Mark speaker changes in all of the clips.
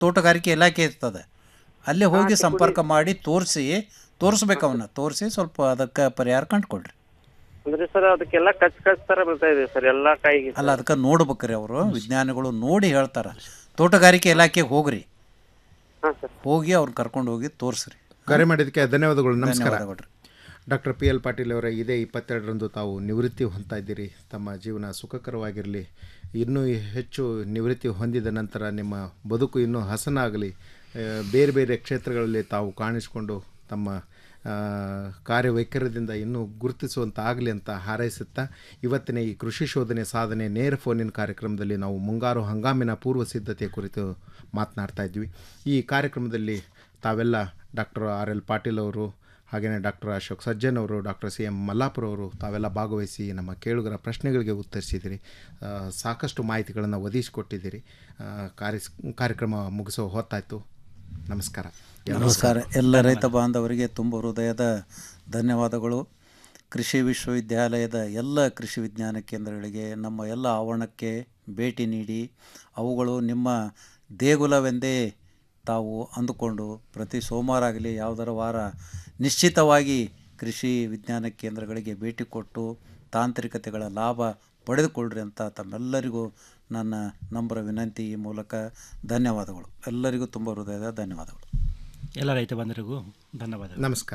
Speaker 1: ತೋಟಗಾರಿಕೆ ಇಲಾಖೆ ಇರ್ತದೆ ಅಲ್ಲೇ ಹೋಗಿ ಸಂಪರ್ಕ ಮಾಡಿ ತೋರಿಸಿ ತೋರಿಸ್ಬೇಕು ಅವನ್ನ ತೋರಿಸಿ ಸ್ವಲ್ಪ ಅದಕ್ಕೆ ಪರಿಹಾರ ಕಂಡುಕೊಡ್ರಿ
Speaker 2: ಅಂದ್ರೆ ಸರ್ ಅದಕ್ಕೆಲ್ಲ ಕಚ್ ಕಚ್ ತರ ಬರ್ತಾ ಇದೆ ಸರ್ ಎಲ್ಲಾ ಕಾಯಿಗೆ
Speaker 1: ಅಲ್ಲ ಅದಕ್ಕೆ ನೋಡ್ಬೇಕ್ರಿ ಅವರು ವಿಜ್ಞಾನಿಗಳು ನೋಡಿ ಹೇಳ್ತಾರೆ ತೋಟಗಾರಿಕೆ ಇಲಾಖೆಗೆ ಹೋಗ್ರಿ
Speaker 2: ಹಾ ಸರ್
Speaker 1: ಹೋಗಿ ಅವ್ರನ್ನ ಕರ್ಕೊಂಡು ಹೋಗಿ ತೋರಿಸ್ರಿ
Speaker 3: ಕರೆ ಮಾಡಿದ್ದಕ್ಕೆ ಧನ್ಯವಾದಗಳು ನಮಸ್ಕಾರ
Speaker 1: ಧನ್ಯವಾದಗಳು
Speaker 3: ಡಾಕ್ಟರ್ ಪಿ ಎಲ್ ಪಾಟೀಲ್ ಅವರ ಇದೇ ಇಪ್ಪತ್ತೆರಡರಂದು ತಾವು ನಿವೃತ್ತಿ ಹೊಂದ್ತಾ ಇದ್ದೀರಿ ತಮ್ಮ ಜೀವನ ಸುಖಕರವಾಗಿರಲಿ ಇನ್ನೂ ಹೆಚ್ಚು ನಿವೃತ್ತಿ ಹೊಂದಿದ ನಂತರ ನಿಮ್ಮ ಬದುಕು ಇನ್ನೂ ಹಸನಾಗಲಿ ಆ, ಬೇರೆ ಬೇರೆ ಕ್ಷೇತ್ರಗಳಲ್ಲಿ ತಾವು ಕಾಣಿಸಿಕೊಂಡು ತಮ್ಮ ಆ, ಕಾರ್ಯವೈಖರ್ಯದಿಂದ ಇನ್ನೂ ಗುರುತಿಸುವಂತ ಆಗಲಿ ಅಂತ ಹಾರೈಸುತ್ತಾ ಇವತ್ತಿನ ಈ ಕೃಷಿ ಶೋಧನೆ ಸಾಧನೆ ನೇರ ಫೋನಿನ ಕಾರ್ಯಕ್ರಮದಲ್ಲಿ ನಾವು ಮುಂಗಾರು ಹಂಗಾಮಿನ ಪೂರ್ವ ಸಿದ್ಧತೆ ಕುರಿತು ಮಾತನಾಡ್ತಾ ಇದ್ವಿ ಈ ಕಾರ್ಯಕ್ರಮದಲ್ಲಿ ತಾವೆಲ್ಲ ಡಾಕ್ಟರ್ ಆರ್ ಎಲ್ ಪಾಟೀಲ್ ಅವರು ಹಾಗೆಯೇ ಡಾಕ್ಟರ್ ಅಶೋಕ್ ಸಜ್ಜನ್ ಅವರು ಡಾಕ್ಟರ್ ಸಿ ಎಂ ಮಲ್ಲಾಪುರ ಅವರು ತಾವೆಲ್ಲ ಭಾಗವಹಿಸಿ ನಮ್ಮ ಕೇಳುಗರ ಪ್ರಶ್ನೆಗಳಿಗೆ ಉತ್ತರಿಸಿದಿರಿ ಆ, ಸಾಕಷ್ಟು ಮಾಹಿತಿಗಳನ್ನು ಒದಗಿಸಿಕೊಟ್ಟಿದ್ದೀರಿ ಆ, ಕಾರ್ಯ ಕಾರ್ಯಕ್ರಮ ಮುಗಿಸೋ ಹೊತ್ತಾಯಿತು ನಮಸ್ಕಾರ
Speaker 1: ನಮಸ್ಕಾರ ಎಲ್ಲ ರೈತ ಬಾಂಧವರಿಗೆ ತುಂಬ ಹೃದಯದ ಧನ್ಯವಾದಗಳು ಕೃಷಿ ವಿಶ್ವವಿದ್ಯಾಲಯದ ಎಲ್ಲ ಕೃಷಿ ವಿಜ್ಞಾನ ಕೇಂದ್ರಗಳಿಗೆ ನಮ್ಮ ಎಲ್ಲ ಆವರಣಕ್ಕೆ ಭೇಟಿ ನೀಡಿ ಅವುಗಳು ನಿಮ್ಮ ದೇಗುಲವೆಂದೇ ತಾವು ಅಂದುಕೊಂಡು ಪ್ರತಿ ಸೋಮವಾರ ಆಗಲಿ ಯಾವುದರ ವಾರ ನಿಶ್ಚಿತವಾಗಿ ಕೃಷಿ ವಿಜ್ಞಾನ ಕೇಂದ್ರಗಳಿಗೆ ಭೇಟಿ ಕೊಟ್ಟು ತಾಂತ್ರಿಕತೆಗಳ ಲಾಭ ಪಡೆದುಕೊಳ್ಳ್ರಿ ಅಂತ ತಮ್ಮೆಲ್ಲರಿಗೂ ನನ್ನ ನಂಬರ ವಿನಂತಿ ಈ ಮೂಲಕ ಧನ್ಯವಾದಗಳು ಎಲ್ಲರಿಗೂ ತುಂಬ ಹೃದಯದ ಧನ್ಯವಾದಗಳು
Speaker 4: ಎಲ್ಲ ರೈತ ಬಂಧುರಿಗೂ ಧನ್ಯವಾದಗಳು
Speaker 3: ನಮಸ್ಕಾರ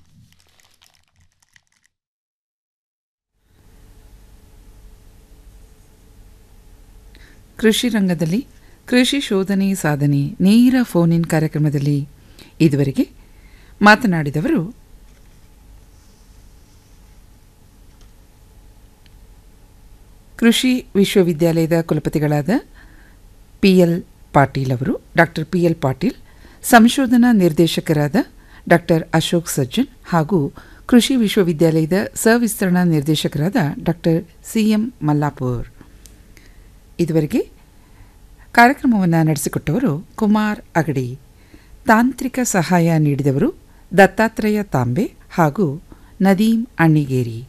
Speaker 5: ಕೃಷಿ ರಂಗದಲ್ಲಿ ಕೃಷಿ ಶೋಧನೆ ಸಾಧನೆ ನೇರ ಫೋನ್ ಇನ್ ಕಾರ್ಯಕ್ರಮದಲ್ಲಿ ಇದುವರೆಗೆ ಮಾತನಾಡಿದವರು ಕೃಷಿ ವಿಶ್ವವಿದ್ಯಾಲಯದ ಕುಲಪತಿಗಳಾದ ಪಿ ಎಲ್ ಪಾಟೀಲ್ ಅವರು ಡಾಕ್ಟರ್ ಪಿ ಎಲ್ ಪಾಟೀಲ್ ಸಂಶೋಧನಾ ನಿರ್ದೇಶಕರಾದ ಡಾಕ್ಟರ್ ಅಶೋಕ್ ಸಜ್ಜನ್ ಹಾಗೂ ಕೃಷಿ ವಿಶ್ವವಿದ್ಯಾಲಯದ ಸವಿಸ್ತರಣಾ ನಿರ್ದೇಶಕರಾದ ಡಾಕ್ಟರ್ ಸಿ ಎಂ ಮಲ್ಲಾಪುರ್ ಇದುವರೆಗೆ ಕಾರ್ಯಕ್ರಮವನ್ನು ನಡೆಸಿಕೊಟ್ಟವರು ಕುಮಾರ್ ಅಗಡಿ ತಾಂತ್ರಿಕ ಸಹಾಯ ನೀಡಿದವರು ದತ್ತಾತ್ರೇಯ ತಾಂಬೆ ಹಾಗೂ ನದೀಂ ಅಣ್ಣಿಗೇರಿ